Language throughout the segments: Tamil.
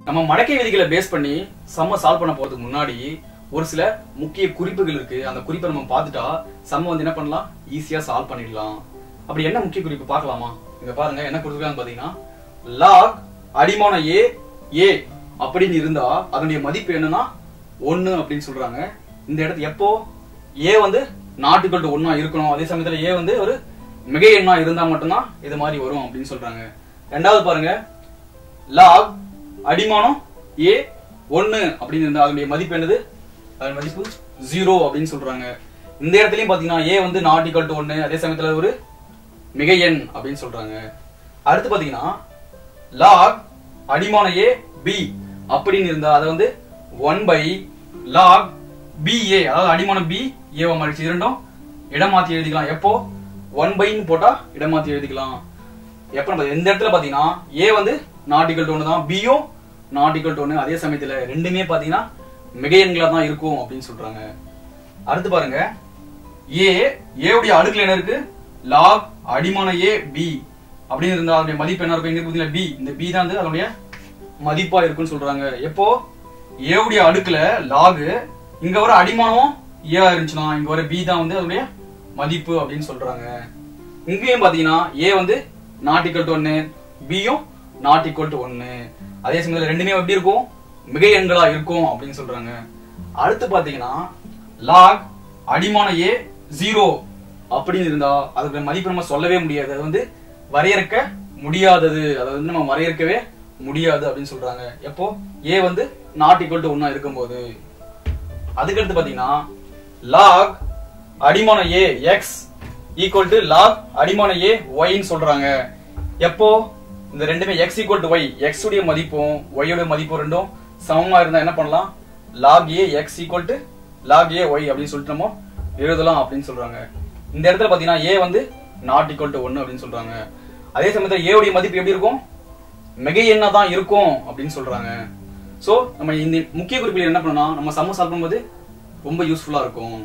நம்ம மடக்கை விதிகளை பேஸ் பண்ணி சம்ம சால்வ் பண்ண போறதுக்கு முன்னாடி ஒரு சில முக்கிய குறிப்புகள் இருக்கு அந்த குறிப்பை நம்ம பார்த்துட்டா சம்ம வந்து என்ன பண்ணலாம் ஈஸியா சால்வ் பண்ணிடலாம் அப்படி என்ன முக்கிய குறிப்பு பார்க்கலாமா இங்க பாருங்க என்ன கொடுத்துருக்காங்க பாத்தீங்கன்னா லாக் அடிமான ஏ ஏ அப்படின்னு இருந்தா அதனுடைய மதிப்பு என்னன்னா ஒன்னு அப்படின்னு சொல்றாங்க இந்த இடத்து எப்போ ஏ வந்து நாட்டுகள் டு ஒன்னா இருக்கணும் அதே சமயத்துல ஏ வந்து ஒரு மிகை எண்ணா இருந்தா மட்டும்தான் இது மாதிரி வரும் அப்படின்னு சொல்றாங்க ரெண்டாவது பாருங்க லாக் அடிமானம் ஏ ஒன்னு அப்படின்னு இருந்தா அதனுடைய மதிப்பு என்னது அதன் மதிப்பு ஜீரோ அப்படின்னு சொல்றாங்க இந்த இடத்துலயும் பாத்தீங்கன்னா ஏ வந்து நாட் ஈக்குவல் டு ஒன்னு அதே சமயத்துல ஒரு மிகை எண் அப்படின்னு சொல்றாங்க அடுத்து பாத்தீங்கன்னா லாக் அடிமான ஏ பி அப்படின்னு இருந்தா அதை வந்து one by log B A அதாவது அடிமானம் பி ஏவ மடிச்சு இரண்டும் இடம் மாத்தி எழுதிக்கலாம் எப்போ ஒன் பைன்னு போட்டா இடம் மாத்தி எழுதிக்கலாம் எப்ப நம்ம எந்த இடத்துல பாத்தீங்கன்னா ஏ வந்து நாட் ஈக்குவல் டு ஒன்று தான் பியும் நாட் ஈக்குவல் டு ஒன்று அதே சமயத்துல ரெண்டுமே பாத்தீங்கன்னா மிகை எண்களா தான் இருக்கும் அப்படின்னு சொல்றாங்க அடுத்து பாருங்க ஏ ஏவுடைய அடுக்குல என்ன இருக்கு லாக் அடிமான ஏ பி அப்படின்னு இருந்தா அதனுடைய மதிப்பு என்ன இருக்கும் இங்க இருக்கு பி இந்த பி தான் வந்து அதனுடைய மதிப்பா இருக்குன்னு சொல்றாங்க எப்போ ஏவுடைய அடுக்குல லாகு இங்க வர அடிமானம் ஏ இருந்துச்சுன்னா இங்க வர பி தான் வந்து அதனுடைய மதிப்பு அப்படின்னு சொல்றாங்க இங்கேயும் பாத்தீங்கன்னா ஏ வந்து நாட் ஈக்குவல் டு ஒன்னு பியும் நாட் ஈக்குவல் டு ஒன்னு அதே சமயத்துல ரெண்டுமே எப்படி இருக்கும் மிகை எண்களா இருக்கும் அப்படின்னு சொல்றாங்க அடுத்து பாத்தீங்கன்னா லாக் அடிமான ஏ ஜீரோ அப்படின்னு இருந்தா அதுக்கு மதிப்பு நம்ம சொல்லவே முடியாது அது வந்து வரையறுக்க முடியாதது அதை வந்து நம்ம வரையறுக்கவே முடியாது அப்படின்னு சொல்றாங்க எப்போ ஏ வந்து நாட் ஈக்குவல் டு ஒன்னா இருக்கும்போது அதுக்கடுத்து பாத்தீங்கன்னா லாக் அடிமான A X equal to log அடிமான ஏ ஒய்ன்னு சொல்றாங்க எப்போ இந்த ரெண்டுமே X equal to Y X உடைய மதிப்பும் ஒய் உடைய மதிப்பும் ரெண்டும் சமமா இருந்தா என்ன பண்ணலாம் log A X equal to log A Y அப்படின்னு சொல்லிட்டு நம்ம எழுதலாம் அப்படின்னு சொல்றாங்க இந்த இடத்துல பாத்தீங்கன்னா ஏ வந்து நாட் ஈக்குவல் டு ஒன்னு அப்படின்னு சொல்றாங்க அதே சமயத்துல ஏ உடைய மதிப்பு எப்படி இருக்கும் மிகை எண்ணா தான் இருக்கும் அப்படின்னு சொல்றாங்க சோ நம்ம இந்த முக்கிய குறிப்பில் என்ன பண்ணலாம் நம்ம சம்ம சால்வ் பண்ணும்போது ரொம்ப யூஸ்ஃபுல்லா இருக்கும்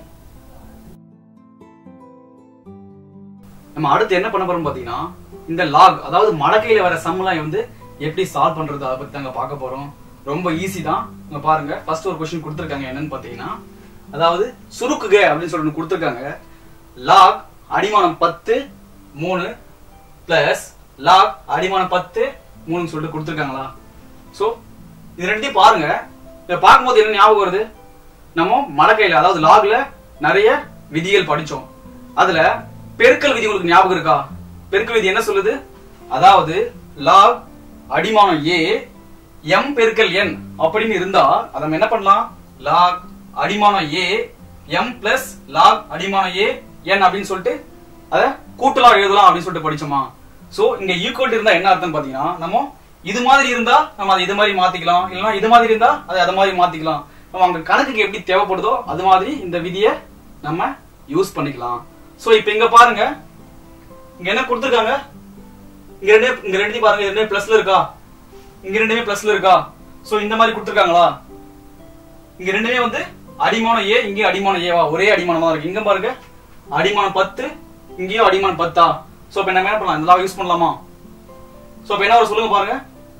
நம்ம அடுத்து என்ன பண்ண போறோம் பாத்தீங்கன்னா இந்த லாக் அதாவது மடக்கையில வர சம்லாம் வந்து எப்படி சால்வ் பண்றது அதை பத்தி தாங்க பார்க்க போறோம் ரொம்ப ஈஸி தான் இங்க பாருங்க ஃபர்ஸ்ட் ஒரு கொஸ்டின் கொடுத்துருக்காங்க என்னன்னு பாத்தீங்கன்னா அதாவது சுருக்குக அப்படின்னு சொல்லி கொடுத்துருக்காங்க லாக் அடிமானம் பத்து மூணு பிளஸ் லாக் அடிமானம் பத்து மூணுன்னு சொல்லிட்டு கொடுத்துருக்காங்களா சோ இது ரெண்டையும் பாருங்க இதை பார்க்கும்போது என்ன ஞாபகம் வருது நம்ம மடக்கையில அதாவது லாக்ல நிறைய விதிகள் படிச்சோம் அதுல பெருக்கல் விதி உங்களுக்கு ஞாபகம் இருக்கா பெருக்கல் விதி என்ன சொல்லுது அதாவது லாக் அடிமானம் ஏ எம் பெருக்கல் என் அப்படின்னு இருந்தா அதை நம்ம என்ன பண்ணலாம் லாக் அடிமானம் ஏ எம் பிளஸ் லாக் அடிமானம் ஏ என் அப்படின்னு சொல்லிட்டு அத கூட்டலா எழுதலாம் அப்படின்னு சொல்லிட்டு படிச்சோமா சோ இங்க ஈக்குவல் இருந்தா என்ன அர்த்தம் பாத்தீங்கன்னா நம்ம இது மாதிரி இருந்தா நம்ம அதை இது மாதிரி மாத்திக்கலாம் இல்லைன்னா இது மாதிரி இருந்தா அதை அது மாதிரி மாத்திக்கலாம் நம்ம அங்க கணக்குக்கு எப்படி தேவைப்படுதோ அது மாதிரி இந்த விதியை நம்ம யூஸ் பண்ணிக்கலாம் சோ இப்போ இங்க பாருங்க இங்க என்ன கொடுத்துருக்காங்க இங்க ரெண்டே இங்க ரெண்டு பாருங்க ரெண்டே பிளஸ்ல இருக்கா இங்க ரெண்டுமே பிளஸ்ல இருக்கா சோ இந்த மாதிரி கொடுத்துருக்காங்களா இங்க ரெண்டுமே வந்து அடிமானம் ஏ இங்கேயும் அடிமானம் ஏவா ஒரே அடிமானம் தான் இருக்கு இங்க பாருங்க அடிமானம் பத்து இங்கேயும் அடிமானம் பத்தா சோ இப்ப நம்ம என்ன பண்ணலாம் இந்த யூஸ் பண்ணலாமா சோ இப்ப என்ன வரும் சொல்லுங்க பாருங்க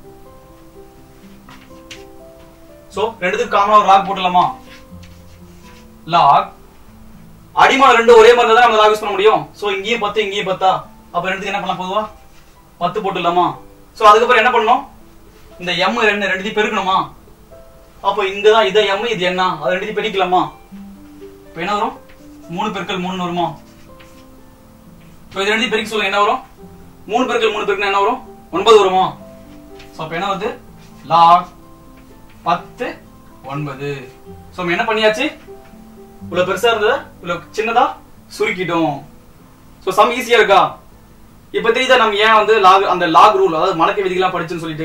சோ ரெண்டுத்துக்கு காமனா ஒரு லாக் போட்டுடலாமா லாக் அடிமானம் ரெண்டு ஒரே மாதிரி தான் நம்ம லாக் யூஸ் பண்ண முடியும் சோ இங்கேயும் பத்து இங்கேயும் பத்தா அப்ப ரெண்டுத்துக்கு என்ன பண்ணலாம் பொதுவா பத்து போட்டுடலாமா சோ அதுக்கப்புறம் என்ன பண்ணணும் இந்த எம் ரெண்டு ரெண்டுத்தையும் பெருக்கணுமா அப்போ இங்க தான் இதை எம் இது என்ன அது ரெண்டுத்தையும் பெருக்கலாமா இப்போ என்ன வரும் மூணு பெருக்கல் மூணு வருமா இப்போ இது ரெண்டுத்தையும் பெருக்கி சொல்லுங்க என்ன வரும் மூணு பெருக்கல் மூணு பெருக்கல் என்ன வரும் ஒன்பது வருமா ஸோ அப்போ என்ன வருது லாக் பத்து ஒன்பது ஸோ நம்ம என்ன பண்ணியாச்சு இவ்வளவு பெருசா இருந்தது இவ்வளவு சின்னதா சுருக்கிட்டோம் ஸோ சம் ஈஸியா இருக்கா இப்ப தெரியுதா நம்ம ஏன் வந்து லாக் அந்த லாக் ரூல் அதாவது மடக்கை விதிகள்லாம் படிச்சுன்னு சொல்லிட்டு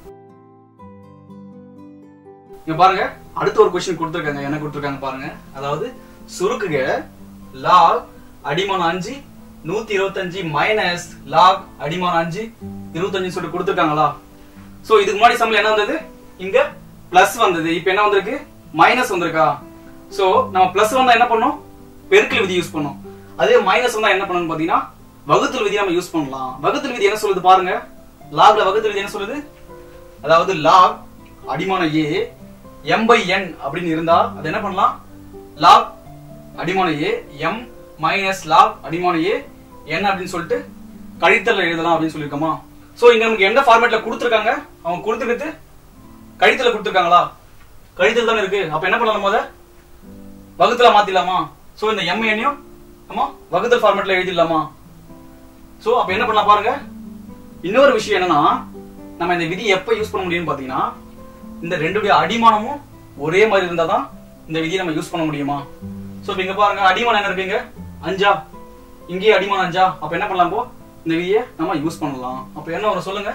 இங்க பாருங்க அடுத்த ஒரு கொஸ்டின் கொடுத்துருக்காங்க என்ன கொடுத்துருக்காங்க பாருங்க அதாவது சுருக்குக லாக் அடிமானம் அஞ்சு நூத்தி இருபத்தஞ்சு மைனஸ் லாக் அடிமானம் அஞ்சு இருபத்தஞ்சு சொல்லிட்டு கொடுத்துருக்காங்களா சோ இதுக்கு முன்னாடி சம்ல என்ன வந்தது இங்க பிளஸ் வந்தது இப்ப என்ன வந்திருக்கு மைனஸ் வந்திருக்கா சோ நம்ம பிளஸ் வந்தா என்ன பண்ணோம் பெருக்கல் விதி யூஸ் பண்ணோம் அதே மைனஸ் வந்தா என்ன பண்ணணும் பாத்தீங்கன்னா வகுத்தல் விதி நம்ம யூஸ் பண்ணலாம் வகுத்தல் விதி என்ன சொல்லுது பாருங்க லாக்ல வகுத்தல் விதி என்ன சொல்லுது அதாவது லாக் அடிமான ஏ எம் பை என் அப்படின்னு இருந்தா அது என்ன பண்ணலாம் லாக் அடிமான ஏ எம் மைனஸ் லாக் அடிமான ஏ என் அப்படின்னு சொல்லிட்டு கழித்தல் எழுதலாம் அப்படின்னு சொல்லியிருக்கோமா சோ இங்க நமக்கு எந்த ஃபார்மேட்ல கொடுத்துருக்காங்க அவங்க கொடுத்துருக்கிறது கழித்தல கொடுத்துருக்காங்களா கழித்தல் தானே இருக்கு அப்ப என்ன பண்ணலாம் முத வகுத்துல மாத்திடலாமா சோ இந்த எம் எண்ணையும் ஆமா வகுத்தல் ஃபார்மேட்ல எழுதிடலாமா சோ அப்ப என்ன பண்ணலாம் பாருங்க இன்னொரு விஷயம் என்னன்னா நம்ம இந்த விதி எப்ப யூஸ் பண்ண முடியும்னு பாத்தீங்கன்னா இந்த ரெண்டுடைய அடிமானமும் ஒரே மாதிரி இருந்தா தான் இந்த விதியை நம்ம யூஸ் பண்ண முடியுமா சோ இப்ப இங்க பாருங்க அடிமானம் என்ன இருக்குங்க அஞ்சா இங்கேயே அடிமானம் அஞ்சா அப்ப என்ன பண்ணலாம் போ இந்த விதியை நம்ம யூஸ் பண்ணலாம் அப்ப என்ன வரும் சொல்லுங்க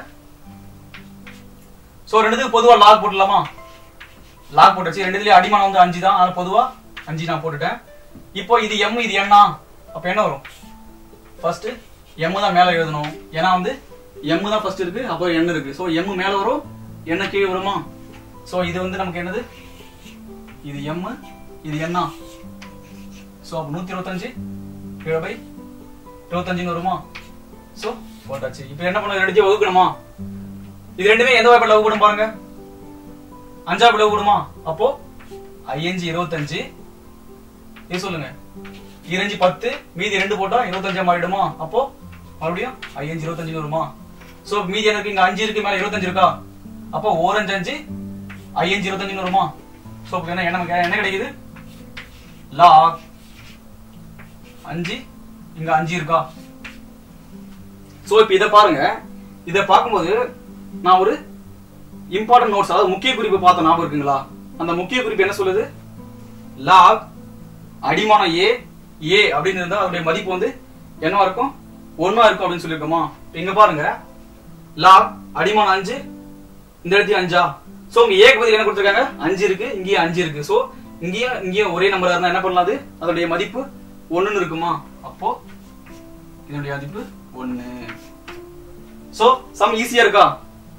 சோ ரெண்டுத்துக்கு பொதுவா லாக் போட்டுடலாமா லாக் போட்டுச்சு ரெண்டுலயும் அடிமானம் வந்து அஞ்சு தான் அதனால பொதுவா அஞ்சு நான் போட்டுட்டேன் இப்போ இது எம் இது என்ன அப்ப என்ன வரும் ஃபர்ஸ்ட் எம் தான் மேல எழுதணும் ஏன்னா வந்து எம் தான் ஃபர்ஸ்ட் இருக்கு அப்போ n இருக்கு சோ m மேல வரும் என்ன கீழே வருமா சோ இது வந்து நமக்கு என்னது இது m இது என்ன சோ அப்ப நூத்தி இருபத்தஞ்சு கீழே பை இருபத்தஞ்சுன்னு வருமா சோ போட்டாச்சு இப்போ என்ன பண்ண ரெண்டுத்தையும் வகுக்கணுமா இது ரெண்டுமே எந்த வாய்ப்பில் வகுக்கணும் பாருங்க அஞ்சா பிளவு கூடுமா அப்போ ஐயஞ்சு இருபத்தஞ்சு இது சொல்லுங்க இரஞ்சு பத்து மீதி ரெண்டு போட்டா இருபத்தஞ்சா மாறிடுமா அப்போ மறுபடியும் ஐயஞ்சு இருபத்தஞ்சு வருமா சோ மீதி எனக்கு இங்க அஞ்சு இருக்கு மேல இருபத்தஞ்சு இருக்கா அப்போ ஓரஞ்சு அஞ்சு ஐயஞ்சு இருபத்தஞ்சு வருமா சோ அப்ப என்ன என்ன நமக்கு என்ன கிடைக்குது லாக் அஞ்சு இங்க அஞ்சு இருக்கா சோ இப்ப இத பாருங்க இத பார்க்கும்போது நான் ஒரு இம்பார்ட்டன்ட் நோட்ஸ் அதாவது முக்கிய குறிப்பு பார்த்த ஞாபகம் இருக்குங்களா அந்த முக்கிய குறிப்பு என்ன சொல்லுது லாக் அடிமானம் ஏ ஏ அப்படின்னு இருந்தா அதோடைய மதிப்பு வந்து என்னவா இருக்கும் ஒண்ணா இருக்கும் அப்படின்னு சொல்லியிருக்கோமா இப்ப இங்க பாருங்க லாக் அடிமானம் அஞ்சு இந்த இடத்துல அஞ்சா சோ உங்க ஏக்கு பதில் என்ன கொடுத்திருக்காங்க அஞ்சு இருக்கு இங்கேயும் அஞ்சு இருக்கு சோ இங்கேயும் இங்கேயும் ஒரே நம்பரா இருந்தா என்ன பண்ணலாம் அது அதோடைய மதிப்பு ஒண்ணுன்னு இருக்குமா அப்போ இதனுடைய மதிப்பு ஒண்ணு சோ சம் ஈஸியா இருக்கா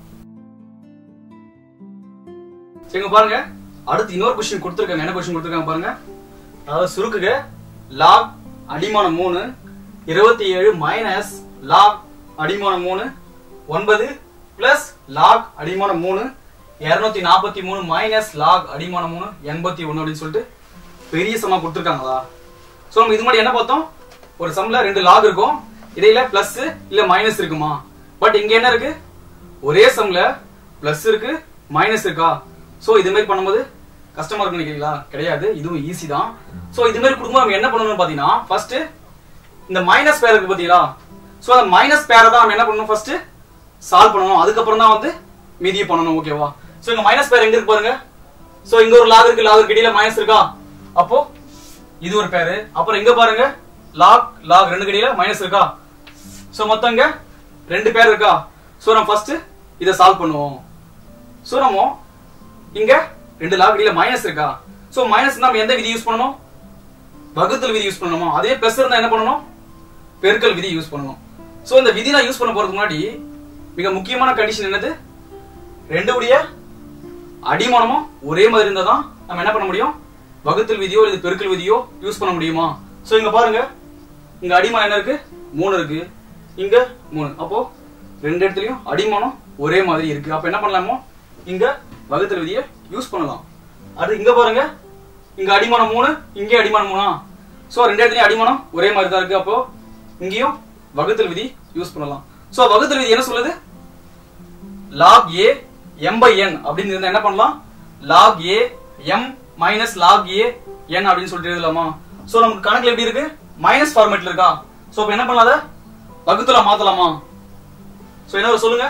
சரிங்க பாருங்க அடுத்து இன்னொரு கொஸ்டின் கொடுத்துருக்காங்க என்ன கொஸ்டின் கொடுத்துருக்காங்க பாருங்க அதாவது சுருக்குக லாக் அடிமானம் மூணு இருபத்தி ஏழு மைனஸ் லாக் அடிமானம் மூணு ஒன்பது பிளஸ் லாக் அடிமானம் மூணு இருநூத்தி நாற்பத்தி மூணு மைனஸ் லாக் அடிமானம் மூணு எண்பத்தி ஒண்ணு அப்படின்னு சொல்லிட்டு பெரிய சமா கொடுத்துருக்காங்களா சோ நம்ம இது மாதிரி என்ன பார்த்தோம் ஒரு சம்ல ரெண்டு லாக் இருக்கும் இடையில பிளஸ் இல்ல மைனஸ் இருக்குமா பட் இங்க என்ன இருக்கு ஒரே சம்ல பிளஸ் இருக்கு மைனஸ் இருக்கா சோ இது மாதிரி பண்ணும்போது கஷ்டமா இருக்கு நினைக்கிறீங்களா கிடையாது இதுவும் ஈஸி தான் சோ இது மாதிரி கொடுக்கும்போது நம்ம என்ன பண்ணணும்னு பாத்தீங்கன்னா ஃபர்ஸ்ட் இந்த மைனஸ் பேர் இருக்கு பாத்தீங்களா சோ அந்த மைனஸ் பேரை தான் நம்ம என்ன பண்ணணும் ஃபர்ஸ்ட் சால்வ் பண்ணணும் அதுக்கப்புறம் தான் வந்து மீதியை பண்ணணும் ஓகேவா சோ இங்க மைனஸ் பேர் எங்க இருக்கு பாருங்க சோ இங்க ஒரு லாக் இருக்கு லாக் இடையில மைனஸ் இருக்கா அப்போ இது ஒரு பேரு அப்புறம் இங்க பாருங்க லாக் லாக் ரெண்டு கடியில மைனஸ் இருக்கா சோ மொத்தம் இங்க ரெண்டு பேர் இருக்கா சோ நம்ம ஃபர்ஸ்ட் இத சால்வ் பண்ணுவோம் சோ நம்ம இங்க ரெண்டு லாக் கடியில மைனஸ் இருக்கா சோ மைனஸ் நம்ம எந்த விதி யூஸ் பண்ணணும் வகுத்தல் விதி யூஸ் பண்ணணுமா அதே பிளஸ் இருந்தா என்ன பண்ணணும் பெருக்கல் விதி யூஸ் பண்ணணும் சோ இந்த விதி நான் யூஸ் பண்ண போறதுக்கு முன்னாடி மிக முக்கியமான கண்டிஷன் என்னது ரெண்டு உடைய அடிமானமும் ஒரே மாதிரி இருந்தா தான் நம்ம என்ன பண்ண முடியும் வகுத்தல் விதியோ இல்ல பெருக்கல் விதியோ யூஸ் பண்ண முடியுமா சோ இங்க பாருங்க இங்க அடிமானம் என்ன இருக்கு மூணு இருக்கு இங்க மூணு அப்போ ரெண்டு இடத்துலயும் அடிமானம் ஒரே மாதிரி இருக்கு அப்ப என்ன பண்ணலாமோ இங்க வகுத்தல் விதியை யூஸ் பண்ணலாம் அது இங்க பாருங்க இங்க அடிமானம் மூணு இங்கே அடிமானம் மூணா சோ ரெண்டு இடத்துலயும் அடிமானம் ஒரே மாதிரி தான் இருக்கு அப்போ இங்கேயும் வகுத்தல் விதி யூஸ் பண்ணலாம் சோ வகுத்தல் விதி என்ன சொல்லுது log A M by N அப்படின்னு இருந்தா என்ன பண்ணலாம் log A M minus log A N அப்படின்னு சொல்லிட்டு எழுதலாமா சோ நமக்கு கணக்குல எப்படி இருக்கு மைனஸ் ஃபார்மேட்ல இருக்கா சோ இப்ப என்ன பண்ணலாம் அதை வகுத்துல மாத்தலாமா சோ என்ன வரும் சொல்லுங்க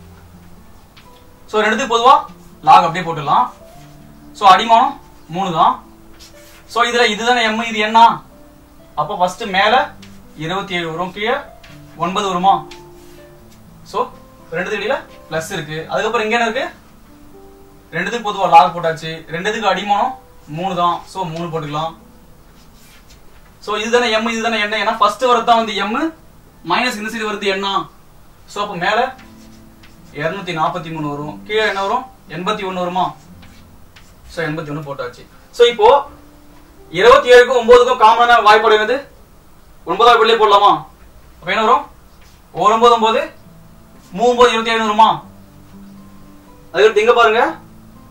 சோ ரெண்டுத்துக்கு பொதுவா லாக் அப்படியே போட்டுடலாம் சோ அடிமானம் மூணு தான் சோ இதுல இதுதானே எம் இது என்ன அப்ப ஃபர்ஸ்ட் மேல இருபத்தி ஏழு வரும் கீழே ஒன்பது வருமா சோ ரெண்டுத்துக்கு இடையில பிளஸ் இருக்கு அதுக்கப்புறம் இங்க என்ன இருக்கு ரெண்டுத்துக்கு பொதுவா லாக் போட்டாச்சு ரெண்டுத்துக்கு அடிமானம் மூணு தான் சோ மூணு போட்டுக்கலாம் சோ இதுதானே எம் இதுதானே என்ன ஏன்னா ஃபர்ஸ்ட் வரதான் வந்து எம் மைனஸ் இந்த சைடு வருது என்ன சோ அப்ப மேல இருநூத்தி நாற்பத்தி மூணு வரும் கீழே என்ன வரும் எண்பத்தி ஒண்ணு வருமா சோ எண்பத்தி ஒண்ணு போட்டாச்சு சோ இப்போ இருபத்தி ஏழுக்கும் ஒன்பதுக்கும் காமனான வாய்ப்பாடு என்னது ஒன்பதாவது வெளியே போடலாமா அப்ப என்ன வரும் ஒரு ஒன்பது ஒன்பது மூணு ஒன்பது இருபத்தி ஏழு வருமா அதுக்கடுத்து இங்க பாருங்க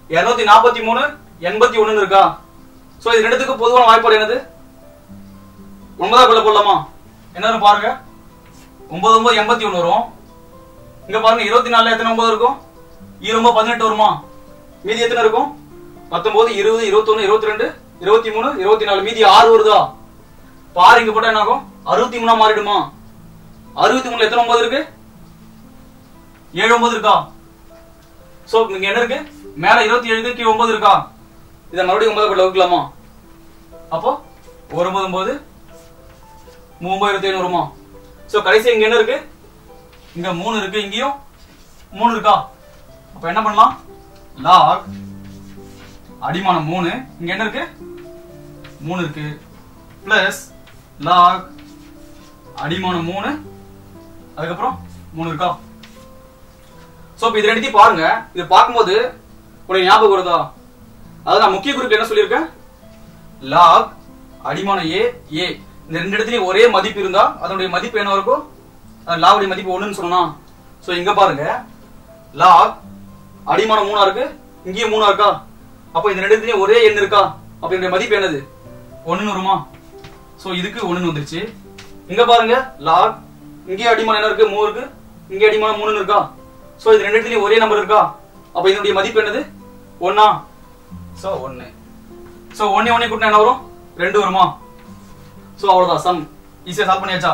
இருநூத்தி நாற்பத்தி மூணு எண்பத்தி ஒண்ணுன்னு இருக்கா சோ இது ரெண்டுத்துக்கும் பொதுவான வாய்ப்பாடு என்னது ஒன்பதாக்குள்ள போடலாமா என்ன பாருங்க ஒன்பது ஒன்பது எண்பத்தி ஒண்ணு வரும் இங்க பாருங்க இருபத்தி நாலுல எத்தனை ஒன்பது இருக்கும் இருபது பதினெட்டு வருமா மீதி எத்தனை இருக்கும் பத்தொன்பது இருபது இருபத்தொன்னு இருபத்தி ரெண்டு இருபத்தி மூணு இருபத்தி நாலு மீதி ஆறு வருதா பாரு இங்க போட்டா என்ன ஆகும் அறுபத்தி மூணா மாறிடுமா அறுபத்தி மூணுல எத்தனை ஒன்பது இருக்கு ஏழு ஒன்பது இருக்கா சோ இங்க என்ன இருக்கு மேல இருபத்தி ஏழு கீழே ஒன்பது இருக்கா இதை மறுபடியும் ஒன்பது போட்டு வகுக்கலாமா அப்போ ஒரு ஒன்பது ஒன்பது மூணு இருபத்தி ஏழு வருமா சோ கடைசி இங்க என்ன இருக்கு இங்க மூணு இருக்கு இங்கேயும் மூணு இருக்கா அப்ப என்ன பண்ணலாம் லாக் அடிமானம் மூணு இங்க என்ன இருக்கு மூணு இருக்கு பிளஸ் லாக் அடிமானம் மூணு அதுக்கப்புறம் மூணு இருக்கா சோ இப்ப இது ரெண்டுத்தையும் பாருங்க இது பார்க்கும்போது உடைய ஞாபகம் வருதா அதாவது நான் முக்கிய குறிப்பு என்ன சொல்லியிருக்கேன் லாக் அடிமான ஏ ஏ இந்த ரெண்டு இடத்துலயும் ஒரே மதிப்பு இருந்தா அதனுடைய மதிப்பு என்ன இருக்கும் அது லாவுடைய மதிப்பு ஒண்ணுன்னு சொன்னா சோ இங்க பாருங்க லாக் அடிமானம் மூணா இருக்கு இங்கேயும் மூணா இருக்கா அப்ப இந்த ரெண்டு இடத்துலயும் ஒரே எண் இருக்கா அப்ப இதனுடைய மதிப்பு என்னது ஒண்ணுன்னு வருமா சோ இதுக்கு ஒண்ணுன்னு வந்துருச்சு இங்க பாருங்க லாக் இங்கே அடிமானம் என்ன இருக்கு மூணு இருக்கு இங்கே அடிமானம் மூணுன்னு இருக்கா சோ இது ரெண்டு இடத்துலயும் ஒரே நம்பர் இருக்கா அப்ப இதனுடைய மதிப்பு என்னது ஒண்ணா சோ ஒண்ணு சோ ஒண்ணே ஒண்ணே கூட்டினா என்ன வரும் ரெண்டு வருமா சோ அவ்வளவுதான் சம் ஈஸியா சால்வ் பண்ணியாச்சா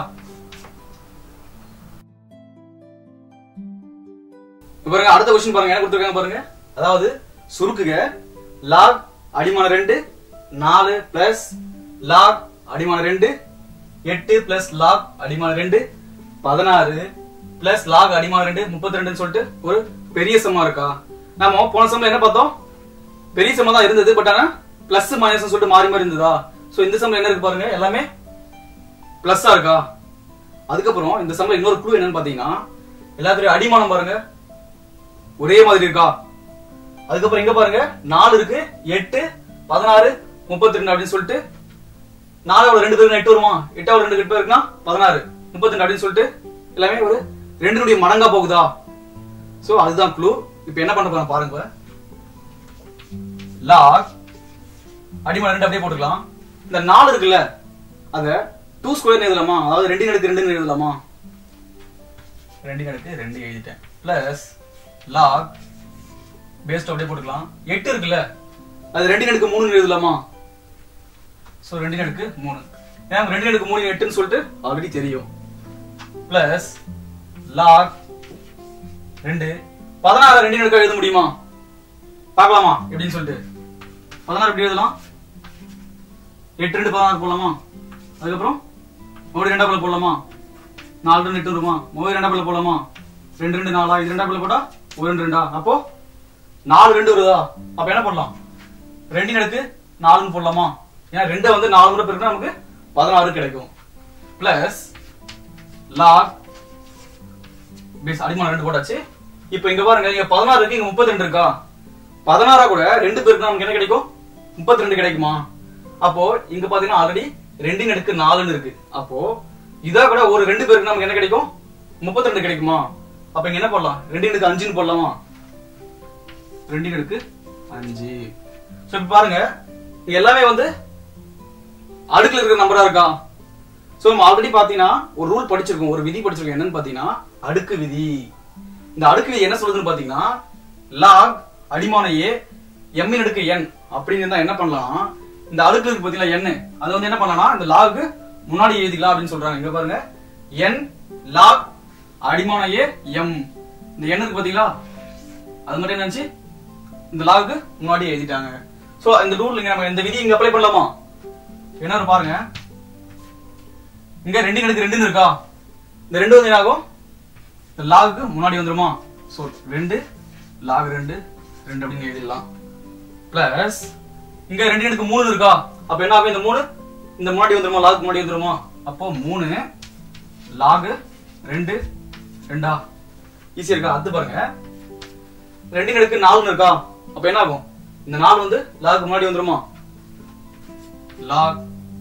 இப்ப பாருங்க அடுத்த கொஸ்டின் பாருங்க என்ன கொடுத்துருக்காங்க பாருங்க அதாவது சுருக்குக லாக் அடிமான ரெண்டு நாலு பிளஸ் லாக் அடிமான ரெண்டு எட்டு பிளஸ் லாக் அடிமான ரெண்டு பதினாறு பிளஸ் லாக் அடிமான ரெண்டு முப்பத்தி ரெண்டுன்னு சொல்லிட்டு ஒரு பெரிய சம்மா இருக்கா நாம போன சம்ல என்ன பார்த்தோம் பெரிய சம்மா தான் இருந்தது பட் ஆனா பிளஸ் மைனஸ் சொல்லிட்டு மாறி மாறி இருந்ததா சோ இந்த சம்ல என்ன இருக்கு பாருங்க எல்லாமே பிளஸ்ஸா இருக்கா அதுக்கப்புறம் இந்த சம்ல இன்னொரு க்ளூ என்னன்னு பாத்தீங்கன்னா எல்லாத்துலயும் அடிமானம் பாருங்க ஒரே மாதிரி இருக்கா அதுக்கப்புறம் இங்க பாருங்க நாலு இருக்கு எட்டு பதினாறு முப்பத்தி ரெண்டு அப்படின்னு சொல்லிட்டு நாலாவது ரெண்டு பேருக்கு எட்டு வருமா எட்டாவது ரெண்டு எட்டு பேருக்குன்னா பதினாறு முப்பத்தி ரெண்டு அப்படின்னு சொல்லிட்டு எல்லாமே ஒரு ரெண்டுனுடைய மடங்கா போகுதா சோ அதுதான் க்ளூ இப்போ என்ன பண்ண போறோம் பாருங்க லாக் அடிமலை ரெண்டு அப்படியே போட்டுக்கலாம் இந்த நாலு இருக்குல்ல அத டூ ஸ்கொயர் எழுதலாமா அதாவது ரெண்டு அடுக்கு ரெண்டு எழுதலாமா ரெண்டு அடுக்கு ரெண்டு எழுதிட்டேன் பிளஸ் லாக் பேஸ்ட் அப்படியே போட்டுக்கலாம் எட்டு இருக்குல்ல அது ரெண்டு அடுக்கு மூணு எழுதலாமா சோ ரெண்டு அடுக்கு மூணு ஏன்னா ரெண்டு அடுக்கு மூணு எட்டுன்னு சொல்லிட்டு ஆல்ரெடி தெரியும் பிளஸ் லாக் ரெண்டு பதினாறு ரெண்டு அடுக்கு எழுத முடியுமா பார்க்கலாமா எப்படின்னு சொல்லிட்டு பதினாறு எப்படி எழுதலாம் எட்டு ரெண்டு பதினாறு போடலாமா அதுக்கப்புறம் ஒரு ரெண்டா பிள்ளை போடலாமா நாலு ரெண்டு எட்டு வருமா ஒரு ரெண்டா பிள்ளை போடலாமா ரெண்டு ரெண்டு நாலா இது ரெண்டா பிள்ளை போட்டா ஒரு ரெண்டு ரெண்டா அப்போ நாலு ரெண்டு வருதா அப்ப என்ன பண்ணலாம் ரெண்டு அடுக்கு நாலுன்னு போடலாமா ஏன்னா ரெண்டு வந்து நாலு முறை பெருக்கினா நமக்கு பதினாறு கிடைக்கும் பிளஸ் லாக் பேஸ் அடிமான ரெண்டு போட்டாச்சு இப்போ இங்க பாருங்க இங்க பதினாறு இருக்கு இங்க முப்பத்தி ரெண்டு இருக்கா பதினாறா கூட ரெண்டு பேருக்கு நமக்கு என்ன கிடைக்கும் முப்பத்தி ரெண்டு கிடைக்குமா அப்போ இங்க பாத்தீங்கன்னா ஆல்ரெடி ரெண்டின் அடுக்கு நாலுன்னு இருக்கு அப்போ இதா கூட ஒரு ரெண்டு பேருக்கு நமக்கு என்ன கிடைக்கும் முப்பத்தி ரெண்டு கிடைக்குமா அப்ப இங்க என்ன போடலாம் ரெண்டின் அடுக்கு அஞ்சுன்னு போடலாமா ரெண்டின் அடுக்கு அஞ்சு சோ இப்ப பாருங்க இங்க எல்லாமே வந்து அடுக்குல இருக்கிற நம்பரா இருக்கா சோ நம்ம ஆல்ரெடி பாத்தீங்கன்னா ஒரு ரூல் படிச்சிருக்கோம் ஒரு விதி படிச்சிருக்கோம் என்னன்னு பாத்தீங்கன்னா அடுக்கு விதி இந்த அடுக்கு விதி என்ன சொல்லுதுன்னு பாத்தீங்கன்னா லாக் அடிமான ஏ எம்மின் அடுக்கு என் அப்படின்னு இருந்தா என்ன பண்ணலாம் இந்த அடுக்கு இருக்கு பாத்தீங்களா என் அது வந்து என்ன பண்ணலாம் இந்த லாக்கு முன்னாடி எழுதிக்கலாம் அப்படின்னு சொல்றாங்க இங்க பாருங்க என் லாக் அடிமான ஏ எம் இந்த என் இருக்கு பாத்தீங்களா அது மட்டும் என்னச்சு இந்த லாக்கு முன்னாடி எழுதிட்டாங்க சோ இந்த ரூல் இங்க நம்ம இந்த விதி இங்க அப்ளை பண்ணலாமா என்ன இருக்கு பாருங்க இங்க ரெண்டு கணக்கு ரெண்டுன்னு இருக்கா இந்த ரெண்டு வந்து என்ன ஆகும் இந்த லாகுக்கு முன்னாடி வந்துருமா சோ ரெண்டு லாக் ரெண்டு ரெண்டு அப்படின்னு எழுதிடலாம் பிளஸ் இங்க ரெண்டு எனக்கு மூணு இருக்கா அப்ப என்ன ஆகும் இந்த மூணு இந்த முன்னாடி வந்துருமா லாக் முன்னாடி வந்துருமா அப்போ மூணு லாக் ரெண்டு ரெண்டா ஈஸியா இருக்கா அது பாருங்க ரெண்டு எனக்கு நாலுன்னு இருக்கா அப்ப என்ன ஆகும் இந்த நாலு வந்து லாக் முன்னாடி வந்துருமா லாக்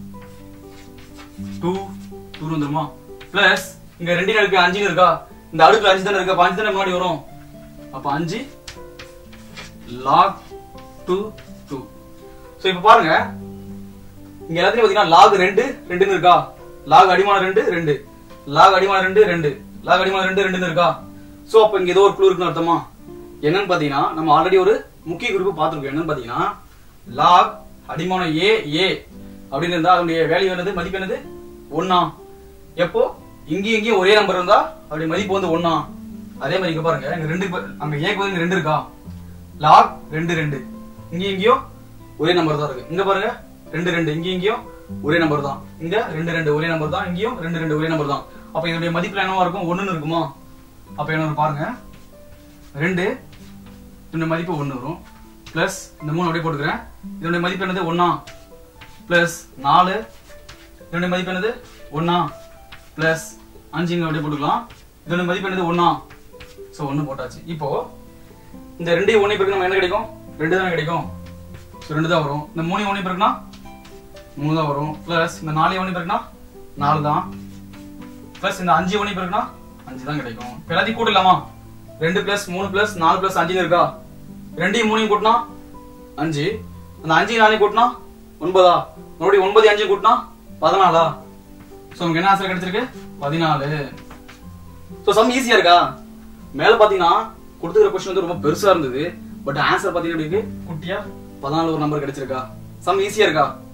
டூ டூ வந்துருமா பிளஸ் இங்க ரெண்டு அடுக்கு அஞ்சுன்னு இருக்கா இந்த அடுக்கு அஞ்சு தானே இருக்கா அப்ப அஞ்சு தானே முன்னாடி வரும் அப்ப அஞ்சு லாக் டூ டூ ஸோ இப்போ பாருங்க இங்க எல்லாத்துலயும் பாத்தீங்கன்னா லாக் ரெண்டு ரெண்டுன்னு இருக்கா லாக் அடிமானம் ரெண்டு ரெண்டு லாக் அடிமானம் ரெண்டு ரெண்டு லாக் அடிமானம் ரெண்டு ரெண்டுன்னு இருக்கா சோ அப்ப இங்க ஏதோ ஒரு க்ளூ இருக்குன்னு அர்த்தமா என்னன்னு பாத்தீங்கன்னா நம்ம ஆல்ரெடி ஒரு முக்கிய குறிப்பு பார்த்திருக்கோம் என்னன்னு பாத்தீங்கன்னா லாக் அடிமானம் ஏ ஏ அப்படின்னு இருந்தா அதனுடைய வேல்யூ என்னது மதிப்பு என்னது ஒன்னா எப்போ இங்கேயும் இங்கேயும் ஒரே நம்பர் இருந்தா அப்படி மதிப்பு வந்து ஒன்னா அதே மாதிரி இங்க பாருங்க இங்க ரெண்டு ப- அங்க ஏக்கு வந்து ரெண்டு இருக்கா லாக் ரெண்டு ரெண்டு இங்கேயும் இங்கேயும் ஒரே நம்பர் தான் இருக்கு இங்க பாருங்க ரெண்டு ரெண்டு இங்கேயும் இங்கேயும் ஒரே நம்பர் தான் இங்க ரெண்டு ரெண்டு ஒரே நம்பர் தான் இங்கேயும் ரெண்டு ரெண்டு ஒரே நம்பர் தான் அப்ப இதனுடைய மதிப்புல என்னவா இருக்கும் ஒண்ணுன்னு இருக்குமா அப்ப என்ன வரும் பாருங்க ரெண்டு இதனுடைய மதிப்பு ஒண்ணு வரும் பிளஸ் இந்த மூணு அப்படியே போட்டுக்கிறேன் இதனுடைய மதிப்பு என்னது ஒண்ணா பிளஸ் நாலு இதனுடைய மதிப்பு என்னது ஒண்ணா பிளஸ் அஞ்சு இங்க அப்படியே போட்டுக்கலாம் இதனுடைய மதிப்பு என்னது ஒண்ணா சோ ஒண்ணு போட்டாச்சு இப்போ இந்த ரெண்டையும் ஒண்ணு பிறகு நம்ம என்ன கிடைக்கும் ரெண்டு தானே கிடைக்கும் ஸோ ரெண்டு தான் வரும் இந்த மூணையும் ஒண்ணு பிறகுனா மூணு தான் வரும் பிளஸ் இந்த நாலையும் ஒண்ணு பிறகுனா நாலு தான் பிளஸ் இந்த அஞ்சு ஒண்ணு பிறகுனா அஞ்சு தான் கிடைக்கும் இப்ப எல்லாத்தையும் கூட்டலாமா ரெண்டு பிளஸ் மூணு பிளஸ் நாலு பிளஸ் அஞ்சு இருக்கா ரெண்டையும் மூணையும் கூட்டினா அஞ்சு அந்த அஞ்சு நாளையும் கூட்டினா ஒன்பதா மறுபடியும் ஒன்பது அஞ்சு கூட்டினா பதினாலா சோ நமக்கு என்ன ஆன்சர் கிடைச்சிருக்கு பதினாலு சோ சம் ஈஸியா இருக்கா மேல பாத்தீங்கன்னா கொடுத்துக்கிற கொஸ்டின் வந்து ரொம்ப பெருசா இருந்தது பட் ஆன்சர் பாத்தீங்கன்னா எப்படி இருக்கு குட்டியா பதினாலு ஒரு நம்பர் கிடைச்சிருக்கா சம் ஈஸியா இருக்கா